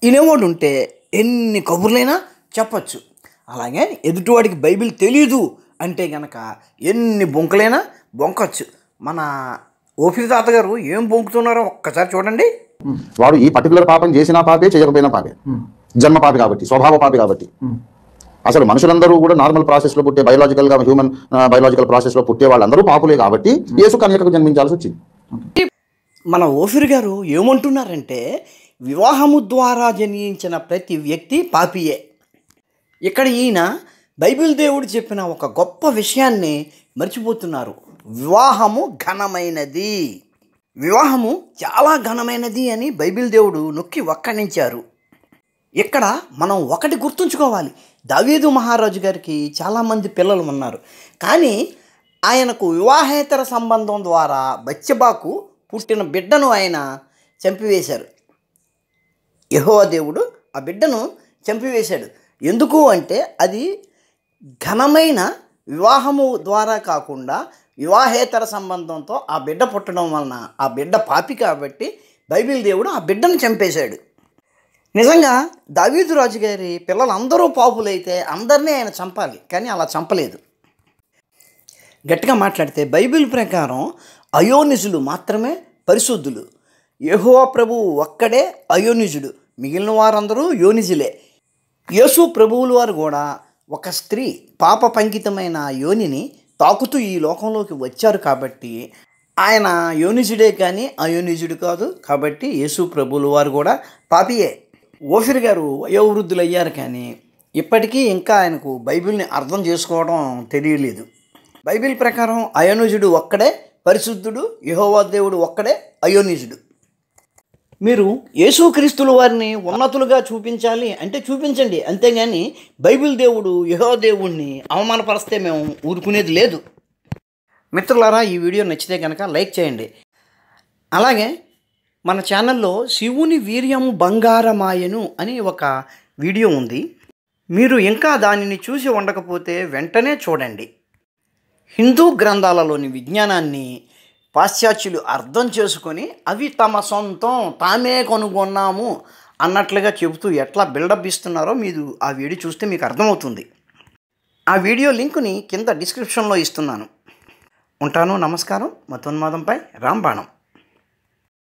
వినేవాడు ఉంటే ఎన్ని కబుర్లైనా చెప్పచ్చు అలాగే ఎదుటివాడికి బైబిల్ తెలీదు అంటే గనక ఎన్ని బొంకలైనా బొంకచ్చు మన ఓపిరి తాతగారు ఏం బొంకుతున్నారో ఒక్కసారి చూడండి వాడు ఈ పర్టికులర్ పాపం చేసినా పాపే చేయకపోయినా పాపే జన్మ పాపి కాబట్టి స్వభావ పాపి కాబట్టి అసలు మనుషులందరూ కూడా నార్మల్ ప్రాసెస్ లో పుట్టే బయలాజికల్ గా హ్యూమన్ బయలాజికల్ ప్రాసెస్ లో పుట్టే వాళ్ళందరూ పాపులే కాబట్టి యేసు కన్యకకు జన్మించాల్సి వచ్చింది మన ఓఫిర్ గారు ఏమంటున్నారంటే వివాహము ద్వారా జనించిన ప్రతి వ్యక్తి పాపియే ఇక్కడ ఈయన బైబిల్ దేవుడు చెప్పిన ఒక గొప్ప విషయాన్ని మర్చిపోతున్నారు వివాహము ఘనమైనది వివాహము చాలా ఘనమైనది అని బైబిల్ దేవుడు నొక్కి వక్కణించారు ఇక్కడ మనం ఒకటి గుర్తుంచుకోవాలి దావీదు మహారాజు గారికి చాలామంది పిల్లలు ఉన్నారు కానీ ఆయనకు వివాహేతర సంబంధం ద్వారా బచ్చబాకు పుట్టిన బిడ్డను ఆయన చంపివేశారు యెహోవా దేవుడు ఆ బిడ్డను చంపివేశాడు ఎందుకు అంటే అది ఘనమైన వివాహము ద్వారా కాకుండా వివాహేతర సంబంధంతో ఆ బిడ్డ పుట్టడం వలన ఆ బిడ్డ పాపి కాబట్టి బైబిల్ దేవుడు ఆ బిడ్డను చంపేశాడు నిజంగా దావీదు రాజు గారి పిల్లలందరూ పాపులైతే అందరినీ ఆయన చంపాలి కానీ అలా చంపలేదు గట్టిగా మాట్లాడితే బైబిల్ ప్రకారం అయోనిజులు మాత్రమే పరిశుద్ధులు యెహోవా ప్రభువు ఒక్కడే అయోనిజుడు మిగిలిన వారందరూ యోనిజులే యేసు ప్రభువుల వారు కూడా ఒక స్త్రీ పాప పంకితమైన యోనిని తాకుతూ ఈ లోకంలోకి వచ్చారు కాబట్టి ఆయన యోనిజుడే కానీ అయోనిజుడు కాదు కాబట్టి యేసు ప్రభువుల వారు కూడా పాపియే ఓఫిర్ గారు వయోవృద్ధులు అయ్యారు కానీ ఇప్పటికీ ఇంకా ఆయనకు బైబిల్ని అర్థం చేసుకోవడం తెలియలేదు బైబిల్ ప్రకారం అయోనిజుడు ఒక్కడే పరిశుద్ధుడు యెహోవా దేవుడు ఒక్కడే అయోనిజుడు మీరు యేసుక్రీస్తుల వారిని ఉన్నతులుగా చూపించాలి అంటే చూపించండి అంతేగాని బైబిల్ దేవుడు యహో దేవుణ్ణి అవమానపరిస్తే మేము ఊరుకునేది లేదు మిత్రులారా ఈ వీడియో నచ్చితే కనుక లైక్ చేయండి అలాగే మన ఛానల్లో శివుని వీర్యము బంగారమాయను అని ఒక వీడియో ఉంది మీరు ఇంకా దానిని చూసి ఉండకపోతే వెంటనే చూడండి హిందూ గ్రంథాలలోని విజ్ఞానాన్ని పాశ్చాత్యులు అర్థం చేసుకొని అవి తమ సొంతం తామే కనుగొన్నాము అన్నట్లుగా చెబుతూ ఎట్లా బిల్డప్ ఇస్తున్నారో మీరు ఆ వీడియో చూస్తే మీకు అర్థమవుతుంది ఆ వీడియో లింకుని కింద డిస్క్రిప్షన్లో ఇస్తున్నాను ఉంటాను నమస్కారం మతోన్మాదంపై రాంబాణం